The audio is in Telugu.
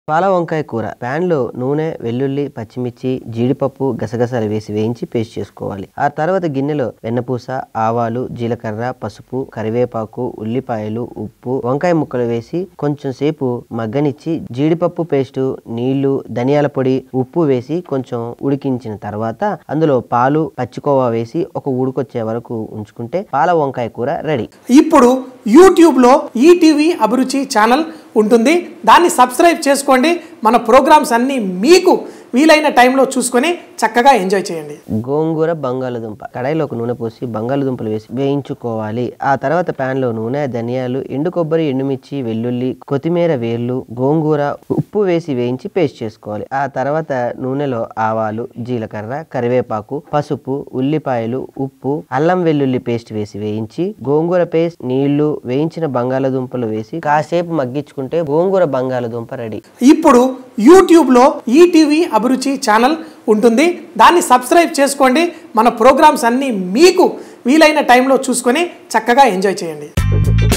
పాల వంకాయ కూర ప్యాన్ లో నూనె వెల్లుల్లి పచ్చిమిర్చి జీడిపప్పు గసగసాలు వేసి వేయించి పేస్ట్ చేసుకోవాలి ఆ తర్వాత గిన్నెలో వెన్నపూస ఆవాలు జీలకర్ర పసుపు కరివేపాకు ఉల్లిపాయలు ఉప్పు వంకాయ ముక్కలు వేసి కొంచెం సేపు మగ్గనిచ్చి జీడిపప్పు పేస్టు నీళ్లు ధనియాల పొడి ఉప్పు వేసి కొంచెం ఉడికించిన తర్వాత అందులో పాలు పచ్చికోవా వేసి ఒక ఉడికొచ్చే వరకు ఉంచుకుంటే పాల వంకాయ కూర రెడీ ఇప్పుడు యూట్యూబ్లో ఈటీవీ అభిరుచి ఛానల్ ఉంటుంది దాన్ని సబ్స్క్రైబ్ చేసుకోండి మన ప్రోగ్రామ్స్ అన్నీ మీకు వీలైన టైంలో చూసుకొని చక్కగా ఎంజాయ్ చేయండి గోంగూర బంగాళదుంప కడాయిలో ఒక నూనె పోసి బంగాళదుంపలు వేసి వేయించుకోవాలి ఆ తర్వాత pan లో నూనె ధనియాలు ఎండు కొబ్బరి ఎండుమిర్చి వెల్లుల్లి కొత్తిమీర వేర్లు గోంగూర ఉప్పు వేసి వేయించి పేస్ట్ చేసుకోవాలి ఆ తర్వాత నూనెలో ఆవాలు జీలకర్ర కరివేపాకు పసుపు ఉల్లిపాయలు ఉప్పు అల్లం వెల్లుల్లి పేస్ట్ వేసి వేయించి గోంగూర పేస్ట్ నీళ్లు వేయించిన బంగాళదుంపలు వేసి కాసేపు మగ్గించుకుంటే గోంగూర బంగాళదుంప రెడీ ఇప్పుడు యూట్యూబ్లో ఈటీవీ అభిరుచి ఛానల్ ఉంటుంది దాన్ని సబ్స్క్రైబ్ చేసుకోండి మన ప్రోగ్రామ్స్ అన్నీ మీకు వీలైన టైంలో చూసుకొని చక్కగా ఎంజాయ్ చేయండి